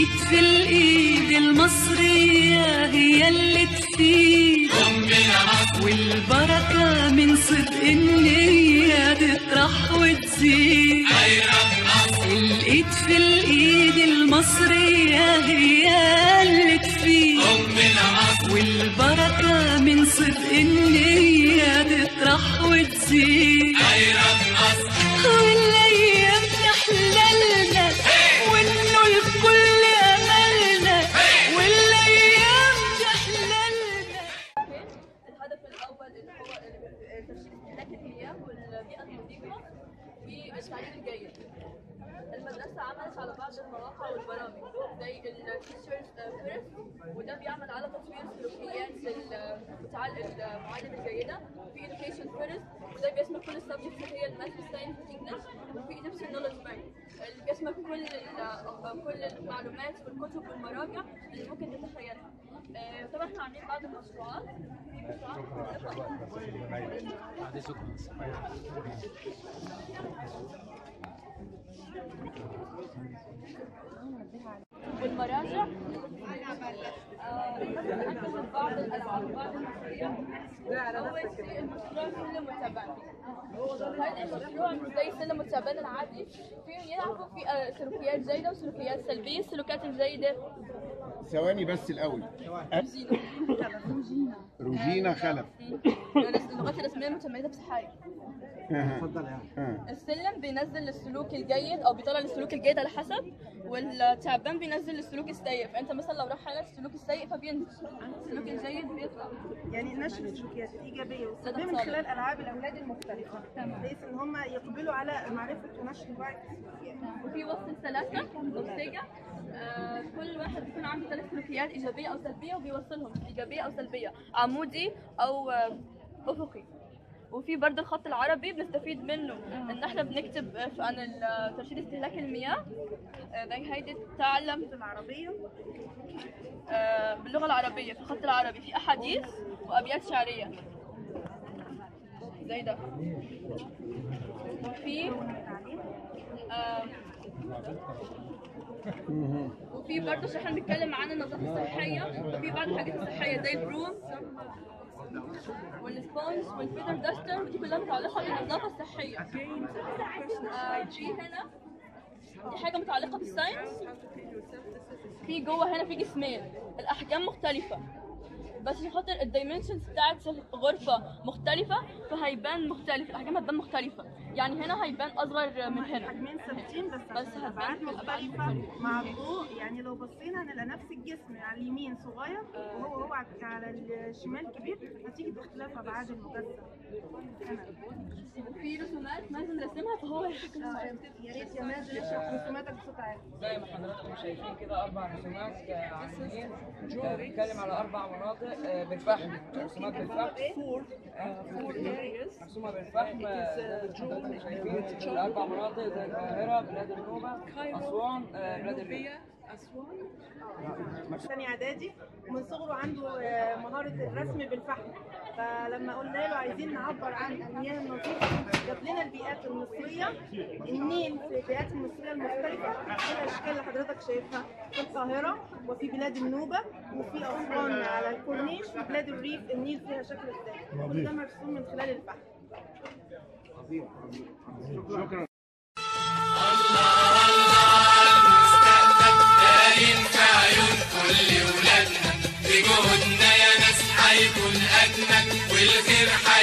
الايد في الايد المصرية هي اللي تفيد أمنا مصر والبركة من صدق النية تطرح وتزيد خيرك مصر الايد في الايد المصرية هي اللي تفيد أمنا مصر والبركة من صدق النية تطرح وتزيد خيرك مصر والايام تحللنا وانه الكل املنا والايام تحللنا الهدف الاول اللي هو ترشيد استهلاك المياه والبيئه النظيفه والتعليم الجيد. المدرسه عملت على بعض المواقع والبرامج زي التيشرز فيرست وده بيعمل على تطوير سلوكيات المتعلم المعلم الجيده في education فيرست وده بيشمل كل السبجكتس اللي هي الماث والساينس والانجلش وفي ايجيبشن نولج بانك اللي بيشمل كل ال- كل المعلومات والكتب والمراجع اللي ممكن تتخيلها. آه، طبعا احنا عاملين بعض المشروعات في مشروعات والمراجع آه، أنتجت بعض الألعاب وبعض المشاريع أول شيء المشروع سلم والتعبان هذا المشروع مش زي سلم والتعبان العادي فيهم يلعبوا في آه، سلوكيات جيدة وسلوكيات سلبية السلوكيات الجيدة ثواني بس الأول روجينا خلف اللغات الرسمية متميزة بصحاري اتفضل يا السلم بينزل السلوك الجيد او بيطلع السلوك الجيد على حسب والتعبان بينزل السلوك السيء فانت مثلا لو راح على السلوك السيء فبينزل السلوك الجيد بيطلع يعني نشر السلوكيات الايجابيه والسلبيه من صالح. خلال العاب الاولاد المختلفه بحيث ان هم يقبلوا على معرفه ونشر الوعي بالسلوكيات. وفي وصل ثلاثة أوسيجا آه كل واحد بيكون عنده ثلاث سلوكيات إيجابية أو سلبية وبيوصلهم إيجابية أو سلبية عمودي أو آه أفقي وفي برضه الخط العربي بنستفيد منه ان احنا بنكتب آه، عن ال- ترشيد استهلاك المياه آه، زي هيدي تعلم العربيه آه، باللغة العربية في الخط العربي في أحاديث وأبيات شعرية زي ده وفي آه، وفي برضه عشان احنا بنتكلم عن النظافة الصحية وفي بعض الحاجات الصحية زي البروم والسبونج والفيدر داستر ودي كلها متعلقة بالنظافة الصحية آه، في هنا دي حاجة متعلقة بالساينس في جوه هنا في جسمين الاحجام مختلفه بس عشان خاطر الدايمنشنز بتاعت الغرفه مختلفه فهيبان مختلف الاحجام هتبان مختلفه يعني هنا هيبان اصغر من هنا حجمين ثابتين بس بس بس ابعاد هتبان في الأبعاد مختلفه مختلفة. مع الضوء يعني لو بصينا هنلاقي نفس الجسم على اليمين صغير وهو هو على- على الشمال كبير نتيجه اختلاف ابعاد المجسم وفي رسومات لازم نرسمها فهو يا ريت يا مازن اشرح رسوماتك بصوت عالي زي ما حضراتكم شايفين كده اربع رسومات آه، عن النيل آه، بنتكلم على اربع مناطق آه، بالفحم رسومات بالفحم آه، مرسومه بالفحم آه، زي ما حضراتكم شايفين الاربع مناطق زي القاهره بلاد النوبه اسوان آه، بلاد الريف ثاني اعدادي ومن صغره عنده آه، مهاره الرسم بالفحم فلما قلنا له عايزين نعبر عن المياه النظيفه جاب لنا البيئات المصريه النيل في البيئات المصريه المختلفه ايه الاشكال اللي حضرتك شايفها في القاهره وفي بلاد النوبه وفي اسوان على الكورنيش وبلاد الريف النيل فيها شكل ازاي كل ده مرسوم من خلال الفحم شكرا باين في عيون كل ولادنا بجهودنا يا ناس حيكون أجمل والخير حي